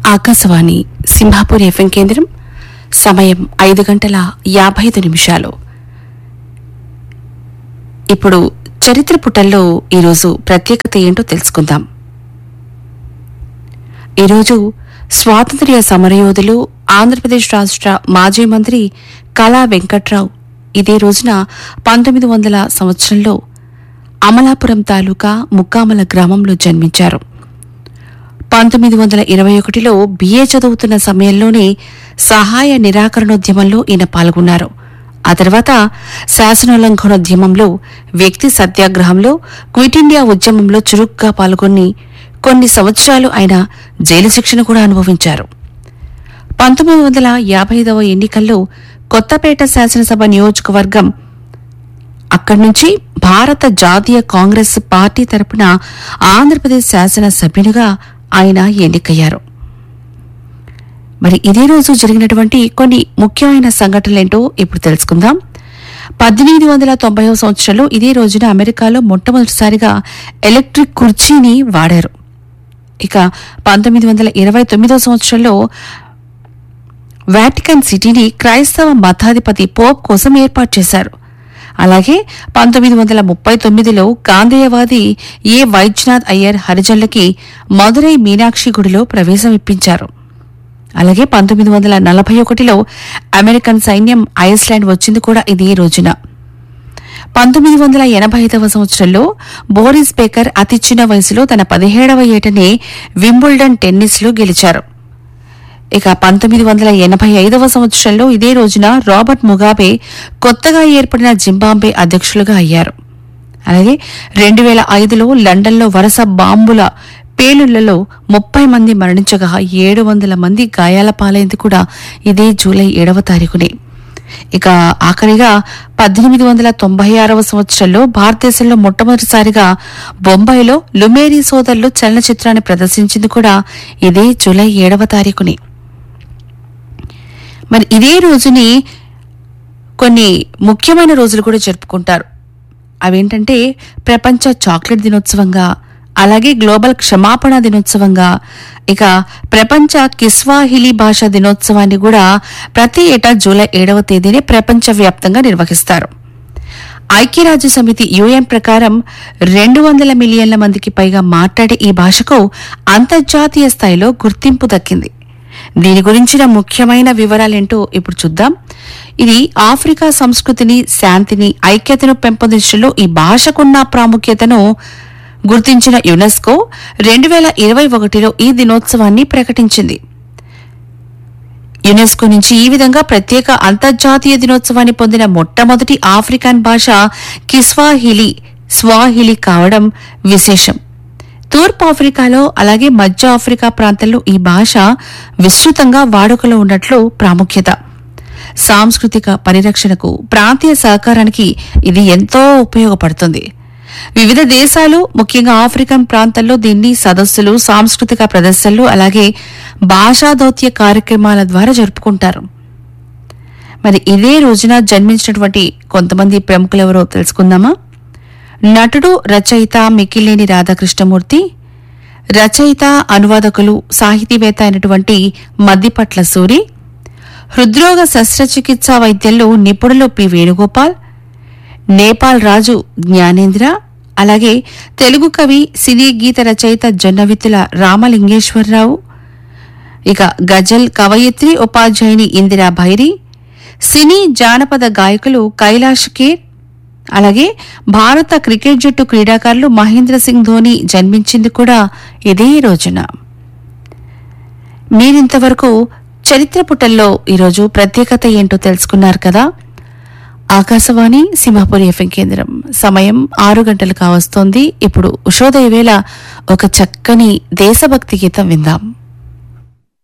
Akashvani Simhapur FM కేంద్రం సమయం ఐదు గంటల యాభై ఐదు నిమిషాలు ఇప్పుడు చరిత్ర పుటల్లో ఈరోజు ప్రత్యేకత ఏంటో తెలుసుకుందాం ఈరోజు స్వాతంత్ర్య సమరయోధులు ఆంధ్రప్రదేశ్ రాష్ట్ర మాజీ మంత్రి కళా వెంకట్రావు ఇదే రోజున పంతొమ్మిది వందల సంవత్సరంలో అమలాపురం తాలూకా ముక్కామల గ్రామంలో జన్మించారు పంతొమ్మిది వందల ఇరవై ఒకటిలో బిఏ చదువుతున్న సమయంలోనే సహాయ నిరాకరణోద్యమంలో ఈయన పాల్గొన్నారు ఆ తర్వాత శాసనోల్లంఘనోద్యమంలో వ్యక్తి సత్యాగ్రహంలో క్విట్ ఇండియా ఉద్యమంలో చురుగ్గా పాల్గొని కొన్ని సంవత్సరాలు ఆయన జైలు శిక్షణ కూడా అనుభవించారు పంతొమ్మిది వందల యాభై ఐదవ ఎన్నికల్లో కొత్తపేట శాసనసభ నియోజకవర్గం అక్కడి నుంచి భారత జాతీయ కాంగ్రెస్ పార్టీ తరపున ఆంధ్రప్రదేశ్ శాసన సభ్యునిగా ఆయన ఎన్నికయ్యారు మరి ఇదే రోజు జరిగినటువంటి కొన్ని ముఖ్యమైన సంఘటనలేంటో ఇప్పుడు తెలుసుకుందాం పద్దెనిమిది వందల తొంభై సంవత్సరంలో ఇదే రోజున అమెరికాలో మొట్టమొదటిసారిగా ఎలక్ట్రిక్ కుర్చీని వాడారు ఇక పంతొమ్మిది వందల ఇరవై తొమ్మిదో సంవత్సరంలో వాటికన్ సిటీని క్రైస్తవ మతాధిపతి పోప్ కోసం ఏర్పాటు చేశారు అలాగే పంతొమ్మిది వందల ముప్పై తొమ్మిదిలో గాంధేయవాది ఏ వైద్యనాథ్ అయ్యర్ హరిజనులకి మదురై మీనాక్షి గుడిలో ప్రవేశం ఇప్పించారు అలాగే పంతొమ్మిది వందల నలభై ఒకటిలో అమెరికన్ సైన్యం ఐస్లాండ్ వచ్చింది కూడా ఇదే రోజున పంతొమ్మిది వందల ఎనభై ఐదవ సంవత్సరంలో బోరిస్ బేకర్ అతి చిన్న వయసులో తన పదిహేడవ ఏటనే వింబుల్డన్ టెన్నిస్లో గెలిచారు ఇక పంతొమ్మిది వందల ఎనభై ఐదవ సంవత్సరంలో ఇదే రోజున రాబర్ట్ ముగాబే కొత్తగా ఏర్పడిన జింబాంబే అధ్యక్షులుగా అయ్యారు అలాగే రెండు వేల ఐదులో లండన్లో వరుస బాంబుల పేలుళ్లలో ముప్పై మంది మరణించగా ఏడు వందల మంది గాయాల పాలైంది కూడా ఇదే జూలై ఏడవ తారీఖునే ఇక ఆఖరిగా పద్దెనిమిది వందల తొంభై ఆరవ సంవత్సరంలో భారతదేశంలో మొట్టమొదటిసారిగా బొంబాయిలో లుమేరీ సోదరులు చలనచిత్రాన్ని ప్రదర్శించింది కూడా ఇదే జూలై ఏడవ తారీఖుని మరి ఇదే రోజుని కొన్ని ముఖ్యమైన రోజులు కూడా జరుపుకుంటారు అవేంటంటే ప్రపంచ చాక్లెట్ దినోత్సవంగా అలాగే గ్లోబల్ క్షమాపణ దినోత్సవంగా ఇక ప్రపంచ కిస్వాహిలీ భాష దినోత్సవాన్ని కూడా ప్రతి ఏటా జూలై ఏడవ తేదీనే ప్రపంచవ్యాప్తంగా నిర్వహిస్తారు ఐక్యరాజ్య సమితి యుఎన్ ప్రకారం రెండు వందల మిలియన్ల మందికి పైగా మాట్లాడే ఈ భాషకు అంతర్జాతీయ స్థాయిలో గుర్తింపు దక్కింది దీని గురించిన ముఖ్యమైన వివరాలేంటో ఇప్పుడు చూద్దాం ఇది ఆఫ్రికా సంస్కృతిని శాంతిని ఐక్యతను పెంపొందించడంలో ఈ భాషకున్న ప్రాముఖ్యతను గుర్తించిన యునెస్కో రెండు వేల ఇరవై ఒకటిలో ఈ దినోత్సవాన్ని ప్రకటించింది యునెస్కో నుంచి ఈ విధంగా ప్రత్యేక అంతర్జాతీయ దినోత్సవాన్ని పొందిన మొట్టమొదటి ఆఫ్రికన్ భాష కిస్వాహిలి స్వాహిలి కావడం విశేషం తూర్పు ఆఫ్రికాలో అలాగే మధ్య ఆఫ్రికా ప్రాంతంలో ఈ భాష విస్తృతంగా వాడుకలో ఉన్నట్లు ప్రాముఖ్యత సాంస్కృతిక పరిరక్షణకు ప్రాంతీయ సహకారానికి ఇది ఎంతో ఉపయోగపడుతుంది వివిధ దేశాలు ముఖ్యంగా ఆఫ్రికన్ ప్రాంతాల్లో దీన్ని సదస్సులు సాంస్కృతిక ప్రదర్శనలు అలాగే భాషా దౌత్య కార్యక్రమాల ద్వారా జరుపుకుంటారు మరి ఇదే రోజున జన్మించినటువంటి కొంతమంది ప్రముఖులెవరో తెలుసుకుందామా నటుడు రచయిత మిక్కిలేని రాధాకృష్ణమూర్తి రచయిత అనువాదకులు సాహితీవేత్త అయినటువంటి మద్దిపట్ల సూరి హృద్రోగ శస్త్రచికిత్సా వైద్యంలో నిపుణులు పి వేణుగోపాల్ నేపాల్ రాజు జ్ఞానేంద్ర అలాగే తెలుగు కవి సినీ గీత రచయిత జొన్నవిత్తుల రామలింగేశ్వరరావు ఇక గజల్ కవయిత్రి ఉపాధ్యాయుని ఇందిరా భైరి సినీ జానపద గాయకులు కైలాష్ ఖేర్ అలాగే భారత క్రికెట్ జట్టు క్రీడాకారులు మహేంద్ర సింగ్ ధోని జన్మించింది కూడా ఇదే రోజున మీరింతవరకు చరిత్ర పుటల్లో ఈరోజు ప్రత్యేకత ఏంటో తెలుసుకున్నారు కదా ఆకాశవాణి సింహాపురి ఎఫ్ఎం కేంద్రం సమయం ఆరు గంటలు కావస్తోంది ఇప్పుడు ఉషోదయ వేళ ఒక చక్కని దేశభక్తి గీతం విందాం